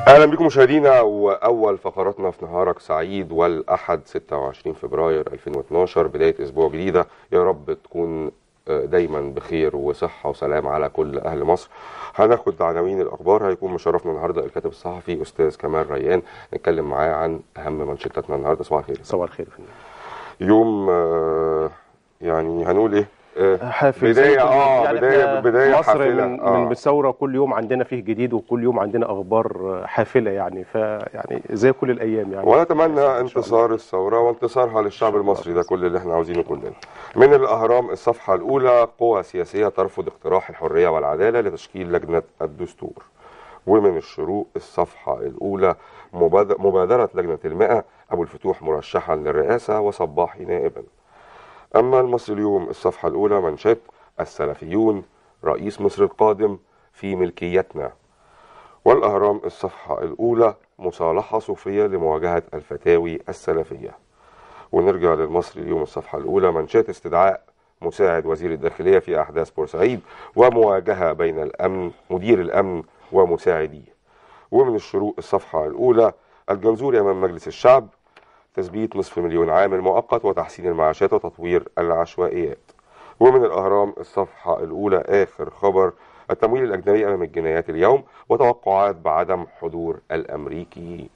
اهلا بكم مشاهدينا واول فقراتنا في نهارك سعيد والاحد 26 فبراير 2012 بدايه اسبوع جديده يا رب تكون دايما بخير وصحه وسلام على كل اهل مصر هناخد عناوين الاخبار هيكون مشرفنا النهارده الكاتب الصحفي استاذ كمال ريان نتكلم معاه عن اهم منشطاتنا النهارده صباح الخير صباح الخير فندم. يوم آه، يعني هنقول ايه آه، حافل بداية- زي كل- آه، يعني بداية- إحنا بداية مصر حافلة، من, آه. من الثوره كل يوم عندنا فيه جديد وكل يوم عندنا اخبار حافله يعني فيعني زي كل الايام يعني ونتمنى إن شاء الله. انتصار الثورة وانتصارها للشعب المصري ده كل اللي احنا عاوزينه كلنا من الأهرام الصفحة الأولى قوى سياسية ترفض اقتراح الحرية والعدالة لتشكيل لجنة الدستور ومن الشروق الصفحة الأولى مباد- مبادرة لجنة المئة أبو الفتوح مرشحا للرئاسة وصباحي نائبا أما المصري اليوم الصفحة الأولى منشط السلفيون رئيس مصر القادم في ملكيتنا والأهرام الصفحة الأولى مصالحة صوفية لمواجهة الفتاوي السلفية ونرجع للمصري اليوم الصفحة الأولى منشات استدعاء مساعد وزير الداخلية في أحداث بورسعيد ومواجهة بين الأمن مدير الأمن ومساعديه ومن الشروق الصفحة الأولى الجنزوري أمام مجلس الشعب تثبيت نصف مليون عامل مؤقت وتحسين المعاشات وتطوير العشوائيات ومن الأهرام الصفحة الأولى آخر خبر التمويل الأجنبي أمام الجنايات اليوم وتوقعات بعدم حضور الأمريكيين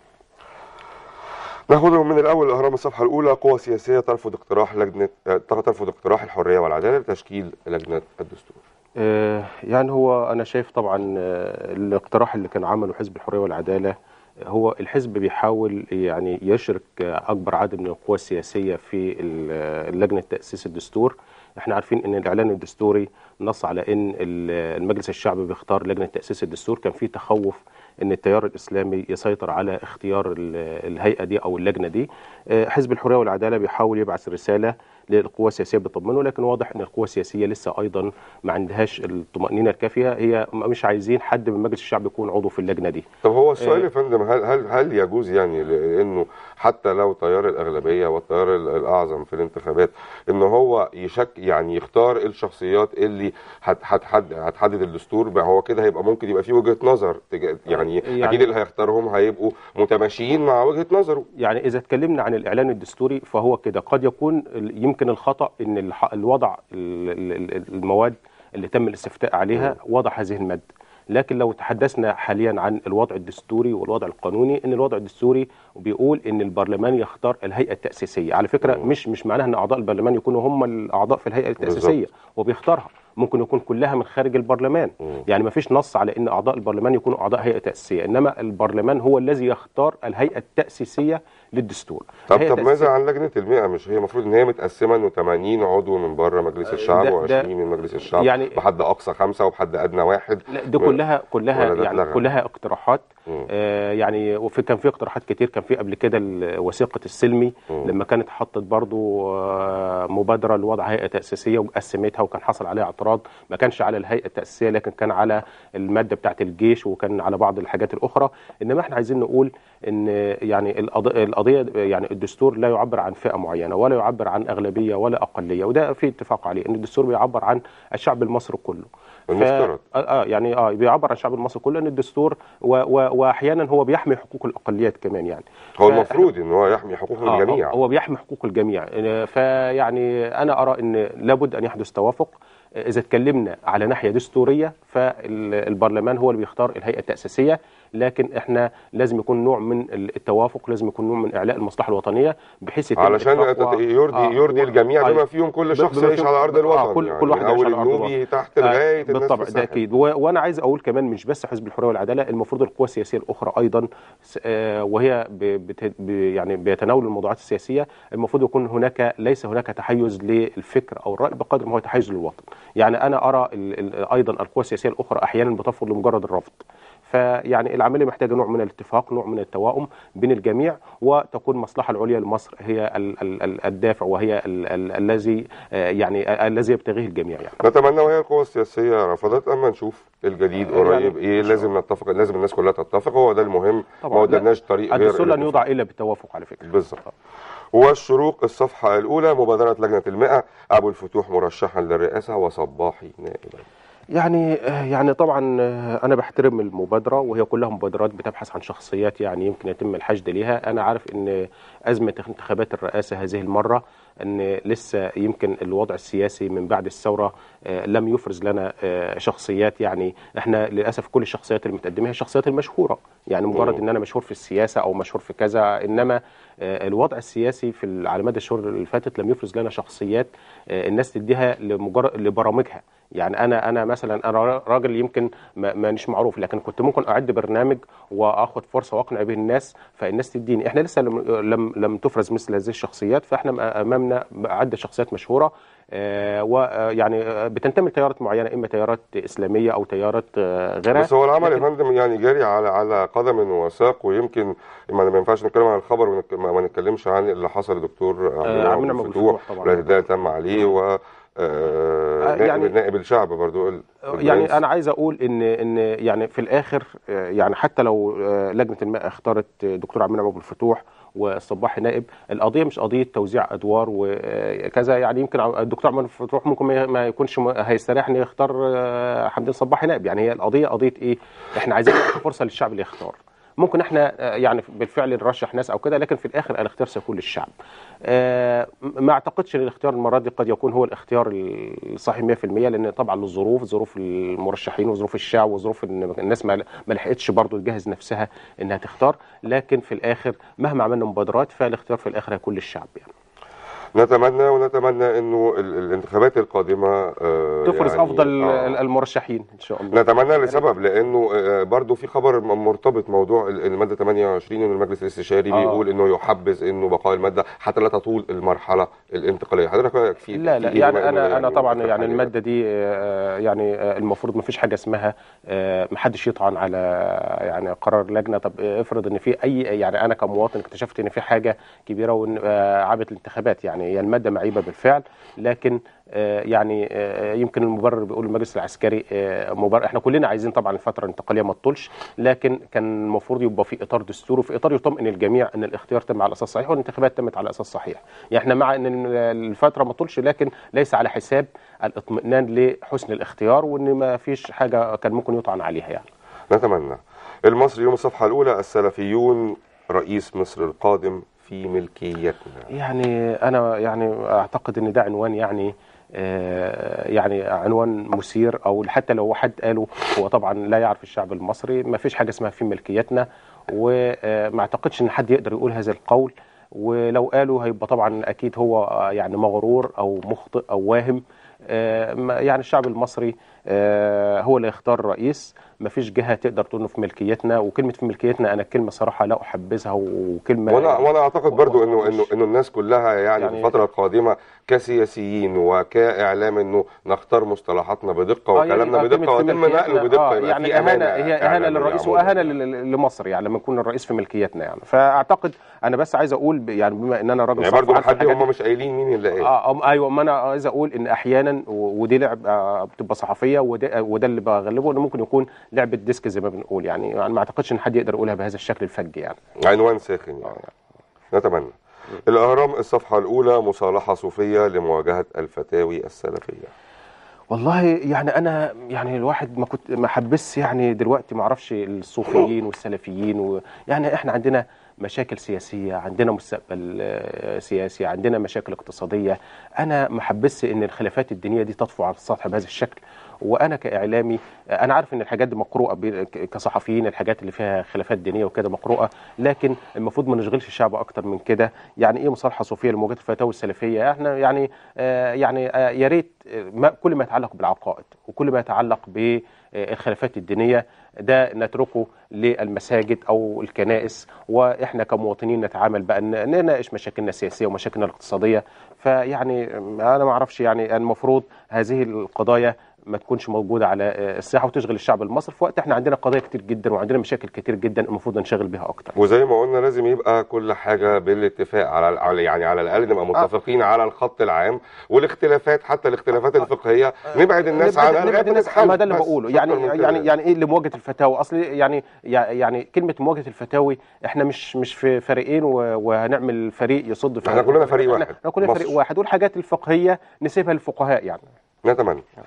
ناخذهم من الأول الأهرام الصفحة الأولى قوى سياسية ترفض اقتراح لجنة آه، ترفض اقتراح الحرية والعدالة لتشكيل لجنة الدستور آه، يعني هو انا شايف طبعا آه، الاقتراح اللي كان عمله حزب الحريه والعداله آه، هو الحزب بيحاول يعني يشرك آه، اكبر عدد من القوى السياسيه في ال- آه، لجنه تاسيس الدستور احنا عارفين ان الاعلان الدستوري نص على ان ال- المجلس الشعبي بيختار لجنه تاسيس الدستور كان في تخوف ان التيار الاسلامي يسيطر على اختيار ال- الهيئه دي او اللجنه دي آه، حزب الحريه والعداله بيحاول يبعث رساله للقوى السياسيه بتطمنه لكن واضح ان القوى السياسيه لسه ايضا ما عندهاش الطمانينه الكافيه هي مش عايزين حد من مجلس الشعب يكون عضو في اللجنه دي طب هو السؤال آه. يا فندم هل هل هل يجوز يعني لانه حتى لو تيار الاغلبيه والتيار ال- الاعظم في الانتخابات ان هو يشك يعني يختار الشخصيات اللي هت- هتحد هتحدد الدستور بقى هو كده هيبقى ممكن يبقى في وجهه نظر تجا- يعني, يعني- اكيد اللي هيختارهم هيبقوا متماشيين مع وجهه نظره يعني اذا اتكلمنا عن الاعلان الدستوري فهو كده قد يكون ال- يمكن الخطا ان الح- الوضع ال- ال- ال- المواد اللي تم الاستفتاء عليها وضع هذه الماده لكن لو تحدثنا حاليا عن الوضع الدستوري والوضع القانوني ان الوضع الدستوري بيقول ان البرلمان يختار الهيئه التاسيسيه على فكره مم. مش مش معناها ان اعضاء البرلمان يكونوا هم الاعضاء في الهيئه التاسيسيه بالظبط. وبيختارها ممكن يكون كلها من خارج البرلمان مم. يعني ما فيش نص على ان اعضاء البرلمان يكونوا اعضاء هيئه تاسيسيه انما البرلمان هو الذي يختار الهيئه التاسيسيه للدستور طب الهيئة طب ماذا التأسيسية- عن لجنه المئة مش هي المفروض ان هي متقسمه انه 80 عضو من بره مجلس الشعب ده- ده- و20 من مجلس الشعب يعني- بحد اقصى خمسه وبحد ادنى واحد لا دي كلها كلها ولا ده يعني اتلغى؟ كلها اقتراحات مم. آه يعني وفي كان في اقتراحات كتير كان في قبل كده ال- وثيقه السلمي مم. لما كانت حطت برضو آه مبادره لوضع هيئه تاسيسيه وقسمتها وكان حصل عليها اعتراض ما كانش على الهيئه التاسيسيه لكن كان على الماده بتاعه الجيش وكان على بعض الحاجات الاخرى انما احنا عايزين نقول ان يعني القض- القضيه يعني الدستور لا يعبر عن فئه معينه ولا يعبر عن اغلبيه ولا اقليه وده في اتفاق عليه ان الدستور بيعبر عن الشعب المصري كله ف- المفترض. اه آه، يعني اه بيعبر عن الشعب المصري كله ان الدستور و و واحيانا هو بيحمي حقوق الاقليات كمان يعني هو ف- المفروض ان هو يحمي حقوق آه، الجميع هو بيحمي حقوق الجميع آه، فيعني انا ارى ان لابد ان يحدث توافق آه، اذا اتكلمنا على ناحيه دستوريه فالبرلمان هو اللي بيختار الهيئه التاسيسيه لكن احنا لازم يكون نوع من التوافق لازم يكون نوع من اعلاء المصلحه الوطنيه بحيث يتم علشان إتفاق و- يرضي آه، يرضي و- الجميع آه، بما فيهم كل شخص بما يعيش فيهم- على ارض آه، الوطن كل- يعني كل واحد من يعيش اول على أرض النوبي تحت لغايه الناس بالطبع في ده الساحل. اكيد و- وانا عايز اقول كمان مش بس حزب الحريه والعداله المفروض القوى السياسيه الاخرى ايضا س- آه، وهي ب- بت- ب- يعني بيتناول الموضوعات السياسيه المفروض يكون هناك ليس هناك تحيز للفكر او الراي بقدر ما هو تحيز للوطن يعني انا ارى ال- ال- ايضا القوى السياسيه الاخرى احيانا بترفض لمجرد الرفض فيعني العمليه محتاجه نوع من الاتفاق نوع من التوائم بين الجميع وتكون المصلحه العليا لمصر هي ال- ال- ال- الدافع وهي ال- ال- الذي آه، يعني آه، الذي يبتغيه الجميع يعني نتمنى وهي القوى السياسيه رفضت اما نشوف الجديد يعني قريب ايه إن شاء لازم نتفق لازم الناس كلها تتفق هو ده المهم طبعاً. ما قدرناش طريق غير الدستور لن الاتفاق. يوضع الا بالتوافق على فكره بالظبط والشروق الصفحة الأولى مبادرة لجنة المئة أبو الفتوح مرشحا للرئاسة وصباحي نائبا يعني يعني طبعا انا بحترم المبادره وهي كلها مبادرات بتبحث عن شخصيات يعني يمكن يتم الحشد ليها انا عارف ان ازمه انتخابات الرئاسه هذه المره ان لسه يمكن الوضع السياسي من بعد الثوره آه، لم يفرز لنا آه، شخصيات يعني احنا للاسف كل الشخصيات المتقدمه هي الشخصيات المشهوره يعني مجرد ان انا مشهور في السياسه او مشهور في كذا انما آه، الوضع السياسي في ال- على مدى الشهور اللي فاتت لم يفرز لنا شخصيات آه، الناس تديها لمجرد لبرامجها يعني انا انا مثلا انا راجل يمكن ما- مانيش معروف لكن كنت ممكن اعد برنامج واخد فرصه واقنع به الناس فالناس تديني احنا لسه لم لم, لم تفرز مثل هذه الشخصيات فاحنا امامنا عده شخصيات مشهوره آه، ويعني آه، بتنتمي لتيارات معينه اما تيارات اسلاميه او تيارات آه، غيرها بس هو العمل يا لكن- فندم يعني جاري على على قدم وساق ويمكن ما ما ينفعش نتكلم عن الخبر ونك- ما ما نتكلمش عن اللي حصل لدكتور آه، عبد عبد المنعم المنعم الفتوح الفتوح طبعاً. والاعتداء اللي تم عليه و آه، نائب يعني- نائب الشعب برضو ال- البرنس. يعني انا عايز اقول ان ان يعني في الاخر آه، يعني حتى لو آه، لجنه الماء اختارت آه، دكتور عبد المنعم ابو الفتوح والصباحي نائب القضيه مش قضيه توزيع ادوار وكذا يعني يمكن الدكتور عبد المنعم ابو الفتوح ممكن ما- ما يكونش م- هيستريح ان يختار آه، حمدين صباحي نائب يعني هي القضيه قضيه ايه احنا عايزين نعطي فرصه للشعب اللي يختار ممكن احنا آه، يعني بالفعل نرشح ناس او كده لكن في الاخر الاختيار سيكون للشعب. آه، ما اعتقدش ان الاختيار المره دي قد يكون هو الاختيار الصحيح 100% لان طبعا للظروف ظروف المرشحين وظروف الشعب وظروف ان الناس ما ما لحقتش برضه تجهز نفسها انها تختار لكن في الاخر مهما عملنا مبادرات فالاختيار في الاخر هيكون للشعب يعني. نتمنى ونتمنى انه ال- الانتخابات القادمه آه، تفرز يعني افضل آه، المرشحين ان شاء الله. نتمنى لسبب لانه آه، برضو في خبر م- مرتبط موضوع ال- الماده 28 ان المجلس الاستشاري آه. بيقول انه يحبذ انه بقاء الماده حتى لا تطول المرحله الانتقاليه حضرتك رايك في لا في لا إيه يعني بما إنه انا انا طبعا آخر يعني حاجة؟ الماده دي آه، يعني آه، المفروض ما فيش حاجه اسمها آه، ما حدش يطعن على يعني قرار لجنه طب افرض ان في اي يعني انا كمواطن اكتشفت ان في حاجه كبيره وان آه، عابت الانتخابات يعني هي الماده معيبه بالفعل لكن آه، يعني آه، يمكن المبرر بيقول المجلس العسكري آه، مبرر احنا كلنا عايزين طبعا الفتره الانتقاليه ما تطولش لكن كان المفروض يبقى في اطار دستوري وفي اطار يطمئن الجميع ان الاختيار تم على اساس صحيح والانتخابات تمت على اساس صحيح يعني احنا مع ان الفتره ما تطولش لكن ليس على حساب الاطمئنان لحسن الاختيار وان ما فيش حاجه كان ممكن يطعن عليها يعني نتمنى المصري يوم الصفحه الاولى السلفيون رئيس مصر القادم في ملكيتنا يعني انا يعني اعتقد ان ده عنوان يعني آه، يعني عنوان مثير او حتى لو حد قاله هو طبعا لا يعرف الشعب المصري ما فيش حاجه اسمها في ملكيتنا وما اعتقدش ان حد يقدر يقول هذا القول ولو قالوا هيبقى طبعا اكيد هو آه، يعني مغرور او مخطئ او واهم آه، ما- يعني الشعب المصري آه، هو اللي يختار الرئيس ما فيش جهه تقدر تقول إنه في ملكيتنا وكلمه في ملكيتنا انا الكلمه صراحه لا احبذها وكلمه وانا وانا اعتقد برضو انه مش- انه انه الناس كلها يعني, في يعني- الفتره القادمه كسياسيين وكاعلام انه نختار مصطلحاتنا بدقه آه، يعني وكلامنا آه، بدقه كلمة في ويتم ملكيتنا، نقله بدقه آه يبقى يعني في امانه اهانه هي اهانه إعلامية للرئيس عموماً. واهانه لل- لمصر يعني لما يكون الرئيس في ملكيتنا يعني فاعتقد انا بس عايز اقول ب- يعني بما ان انا راجل يعني صف برضو عارف لحد الحاجات هم دي. مش قايلين مين اللي قال اه أم- ايوه ما انا عايز اقول ان احيانا و- ودي لعب آه، بتبقى صحفيه وده, وده اللي بغلبه انه ممكن يكون لعبه ديسك زي ما بنقول يعني, يعني ما اعتقدش ان حد يقدر يقولها بهذا الشكل الفج يعني عنوان ساخن يعني نتمنى الاهرام الصفحه الاولى مصالحه صوفيه لمواجهه الفتاوي السلفيه والله يعني انا يعني الواحد ما كنت ما حبس يعني دلوقتي ما اعرفش الصوفيين والسلفيين و يعني احنا عندنا مشاكل سياسيه عندنا مستقبل آه، سياسي عندنا مشاكل اقتصاديه انا ما حبس ان الخلافات الدينيه دي تطفو على السطح بهذا الشكل وانا كاعلامي آه، انا عارف ان الحاجات دي مقروءه ب- ك- كصحفيين الحاجات اللي فيها خلافات دينيه وكده مقروءه لكن المفروض ما نشغلش الشعب اكتر من كده يعني ايه مصالحه صوفيه لمواجهه الفتاوى السلفيه احنا يعني آه يعني آه يا ريت آه، ما كل ما يتعلق بالعقائد وكل ما يتعلق بالخلافات الدينيه ده نتركه للمساجد او الكنائس واحنا كمواطنين نتعامل بقى ن- نناقش مشاكلنا السياسيه ومشاكلنا الاقتصاديه فيعني انا ما اعرفش يعني المفروض هذه القضايا ما تكونش موجوده على آه، الساحه وتشغل الشعب المصري في وقت احنا عندنا قضايا كتير جدا وعندنا مشاكل كتير جدا المفروض ننشغل بها اكتر وزي ما قلنا لازم يبقى كل حاجه بالاتفاق على على- يعني على الاقل نبقى متفقين على الخط العام والاختلافات حتى الاختلافات الفقهيه نبعد الناس نبعد- عنها نبعد لغاية الناس تتحل. ما ده اللي بس بقوله مش يعني أكتر من كده. يعني يعني ايه لمواجهه الفتاوى اصل يعني يعني كلمه مواجهه الفتاوي احنا مش مش في فريقين و- وهنعمل فريق يصد في احنا كلنا فريق إحنا- واحد. احنا كلنا مصر. فريق واحد والحاجات الفقهيه نسيبها للفقهاء يعني نتمنى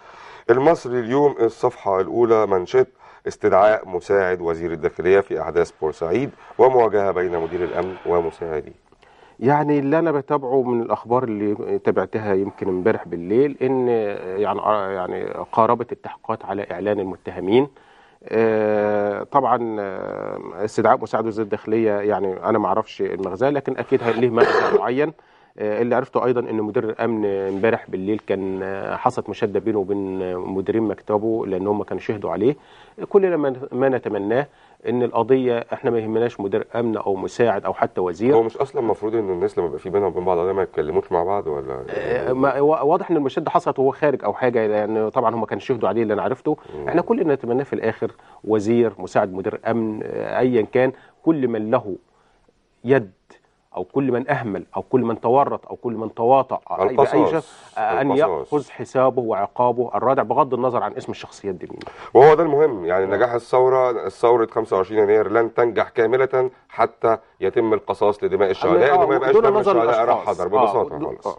المصري اليوم الصفحة الأولى منشط استدعاء مساعد وزير الداخلية في أحداث بورسعيد ومواجهة بين مدير الأمن ومساعديه يعني اللي انا بتابعه من الاخبار اللي تابعتها يمكن امبارح بالليل ان يعني يعني قاربت التحقيقات على اعلان المتهمين آه، طبعا آه، استدعاء مساعد وزير الداخليه يعني انا ما اعرفش المغزى لكن اكيد ليه مغزى معين آه، اللي عرفته ايضا ان مدير الامن امبارح بالليل كان آه، حصلت مشاده بينه وبين آه، مديرين مكتبه لان هم كانوا شهدوا عليه كل ما ما نتمناه ان القضيه احنا ما يهمناش مدير امن او مساعد او حتى وزير هو مش أصلا المفروض إن الناس لما يبقى في بينهم وبين بعض قضايا ما يتكلموش مع بعض ولا آه، ما- واضح ان المشاده حصلت وهو خارج او حاجه لان طبعا هم كانوا شهدوا عليه اللي انا عرفته احنا كل اللي نتمناه في الاخر وزير مساعد مدير امن آه، ايا كان كل من له يد او كل من اهمل او كل من تورط او كل من تواطأ أي- باي القصاص. شيء آه، ان القصاص. ياخذ حسابه وعقابه الرادع بغض النظر عن اسم الشخصيات دي مين وهو ده المهم يعني نجاح الثورة ثورة 25 يناير لن تنجح كاملة حتى يتم القصاص لدماء الشهداء آه، إنه ما يبقاش دون دم النظر الشهداء راح للأشخاص. حضر آه، ببساطة دون- خالص آه.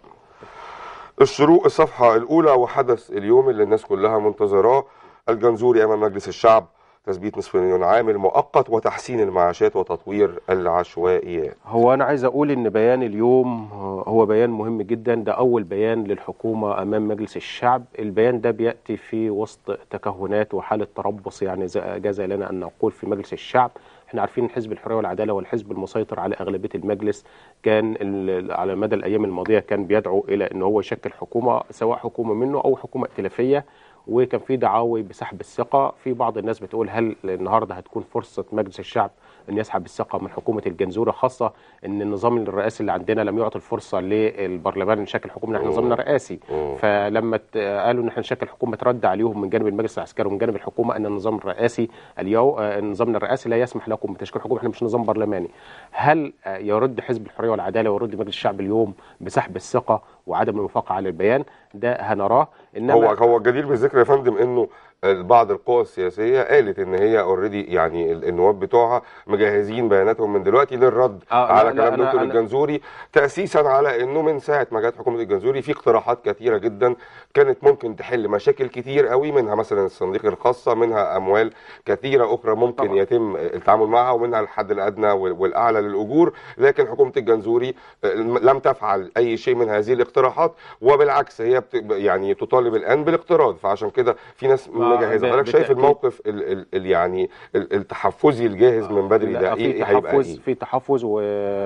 الشروق الصفحة الأولى وحدث اليوم اللي الناس كلها منتظراه الجنزوري أمام مجلس الشعب تثبيت نصف مليون عامل مؤقت وتحسين المعاشات وتطوير العشوائيات هو أنا عايز أقول إن بيان اليوم هو بيان مهم جدا ده أول بيان للحكومة أمام مجلس الشعب البيان ده بيأتي في وسط تكهنات وحالة تربص يعني ز- جاز لنا أن نقول في مجلس الشعب احنا عارفين ان حزب الحريه والعداله هو الحزب المسيطر على اغلبيه المجلس كان ال- على مدى الايام الماضيه كان بيدعو الى ان هو يشكل حكومه سواء حكومه منه او حكومه ائتلافيه وكان في دعاوي بسحب الثقه في بعض الناس بتقول هل النهارده هتكون فرصه مجلس الشعب ان يسحب الثقه من حكومه الجنزوره خاصه ان النظام الرئاسي اللي عندنا لم يعطي الفرصه للبرلمان نشكل حكومه احنا نظامنا رئاسي مم. فلما ت- قالوا ان احنا نشكل حكومه ترد عليهم من جانب المجلس العسكري ومن جانب الحكومه ان النظام الرئاسي اليوم نظامنا الرئاسي لا يسمح لكم بتشكيل حكومه احنا مش نظام برلماني هل آه، يرد حزب الحريه والعداله ويرد مجلس الشعب اليوم بسحب الثقه وعدم الموافقه على البيان ده هنراه انما هو هو الجدير بالذكر يا فندم انه بعض القوى السياسيه قالت ان هي اوريدي يعني ال- النواب بتوعها مجهزين بياناتهم من دلوقتي للرد آه، على لا، لا، كلام أنا- دكتور أنا- الجنزوري تاسيسا على انه من ساعه ما جت حكومه الجنزوري في اقتراحات كثيره جدا كانت ممكن تحل مشاكل كتير قوي منها مثلا الصناديق الخاصه منها اموال كثيره اخرى ممكن طبعا. يتم التعامل معها ومنها الحد الادنى وال- والاعلى للاجور لكن حكومه الجنزوري آه، لم تفعل اي شيء من هذه الاقتراحات وبالعكس هي بت يعني تطالب الان بالاقتراض فعشان كده في ناس ما- مجهزه ب- حضرتك شايف بالتأكيد. الموقف ال ال ال يعني ال- التحفزي الجاهز من بدري لا، ده في ايه إيه هيبقى تحفز ايه؟ في تحفز و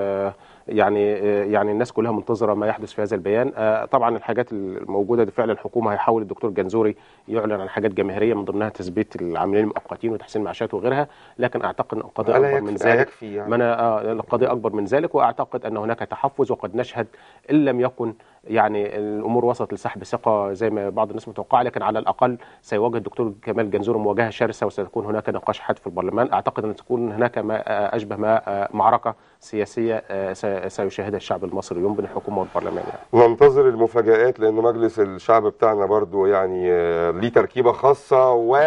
يعني يعني الناس كلها منتظره ما يحدث في هذا البيان آه، طبعا الحاجات الموجوده دي فعلا الحكومه هيحاول الدكتور جنزوري يعلن عن حاجات جماهيريه من ضمنها تثبيت العاملين المؤقتين وتحسين المعاشات وغيرها لكن اعتقد ان القضيه ألا اكبر من يكفي- لا ذلك يكفي يعني. ما انا آه، القضيه اكبر من ذلك واعتقد ان هناك تحفز وقد نشهد ان لم يكن يعني الامور وصلت لسحب ثقه زي ما بعض الناس متوقعه لكن على الاقل سيواجه الدكتور كمال جنزور مواجهه شرسه وستكون هناك نقاش حاد في البرلمان اعتقد ان تكون هناك ما آه، اشبه ما آه، معركه سياسيه آه، س- سيشاهدها الشعب المصري اليوم بين الحكومه والبرلمان يعني. ننتظر المفاجآت لأن مجلس الشعب بتاعنا برضو يعني آه، ليه تركيبة خاصة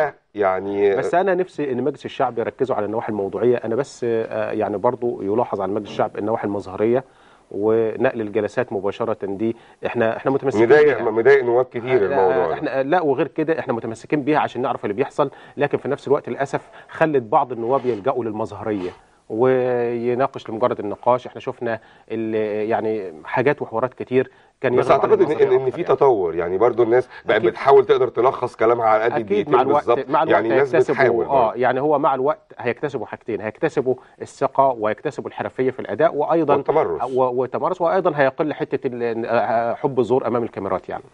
ويعني بس انا نفسي ان مجلس الشعب يركزوا على النواحي الموضوعيه انا بس آه، يعني برضو يلاحظ على مجلس الشعب النواحي المظهريه ونقل الجلسات مباشره دي احنا احنا متمسكين مضايق بيها. مضايق نواب كتير الموضوع ده احنا لا وغير كده احنا متمسكين بيها عشان نعرف اللي بيحصل لكن في نفس الوقت للاسف خلت بعض النواب يلجأوا للمظهريه ويناقش لمجرد النقاش احنا شفنا ال- يعني حاجات وحوارات كتير كان بس يغلب على اعتقد ان النظرية ان, إن أكتر في يعني. تطور يعني برضو الناس بقت أكيد. بتحاول تقدر تلخص كلامها على قد اكيد الدقيقتين مع الوقت بالظبط مع الوقت يعني الناس هيكتسبوا بتحاول اه برضو. يعني هو مع الوقت هيكتسبوا حاجتين هيكتسبوا الثقه ويكتسبوا الحرفيه في الاداء وايضا والتمرس. و- وتمرس وايضا هيقل حته ال- آه، حب الظهور امام الكاميرات يعني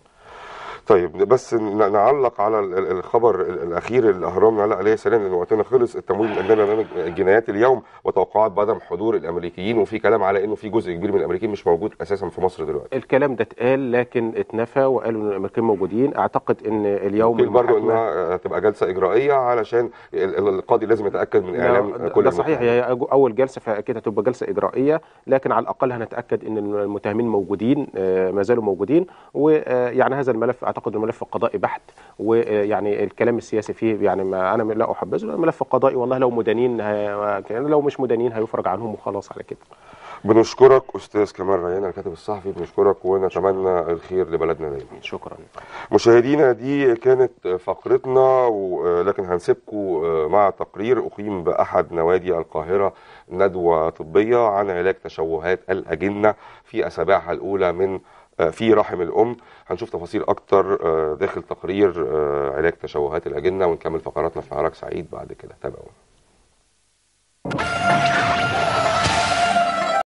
طيب بس ن- نعلق على ال- ال- الخبر ال- الاخير اللي الاهرام علق عليه سريعا لان وقتنا خلص التمويل الاجنبي امام الجنايات اليوم وتوقعات بعدم حضور الامريكيين وفي كلام على انه في جزء كبير من الامريكيين مش موجود اساسا في مصر دلوقتي الكلام ده اتقال لكن اتنفى وقالوا ان الامريكان موجودين اعتقد ان اليوم ممكن برضو المحاكمة- انها تبقى جلسه اجرائيه علشان ال- ال- القاضي لازم يتاكد من اعلام ده, كل ده صحيح المتهمين. هي أج- اول جلسه فاكيد هتبقى جلسه اجرائيه لكن على الاقل هنتاكد ان المتهمين موجودين آه، ما زالوا موجودين ويعني هذا الملف اعتقد الملف قضائي بحت ويعني الكلام السياسي فيه يعني ما انا لا احبذه الملف قضائي والله لو مدانين هي- لو مش مدانين هيفرج عنهم وخلاص على كده بنشكرك استاذ كمال ريان الكاتب الصحفي بنشكرك ونتمنى الخير لبلدنا دايما شكرا مشاهدينا دي كانت فقرتنا و- لكن هنسيبكم مع تقرير أقيم بأحد نوادي القاهرة ندوة طبية عن علاج تشوهات الأجنة في أسابيعها الأولى من في رحم الأم هنشوف تفاصيل أكتر داخل تقرير علاج تشوهات الأجنة ونكمل فقراتنا في نهارك سعيد بعد كده تابعونا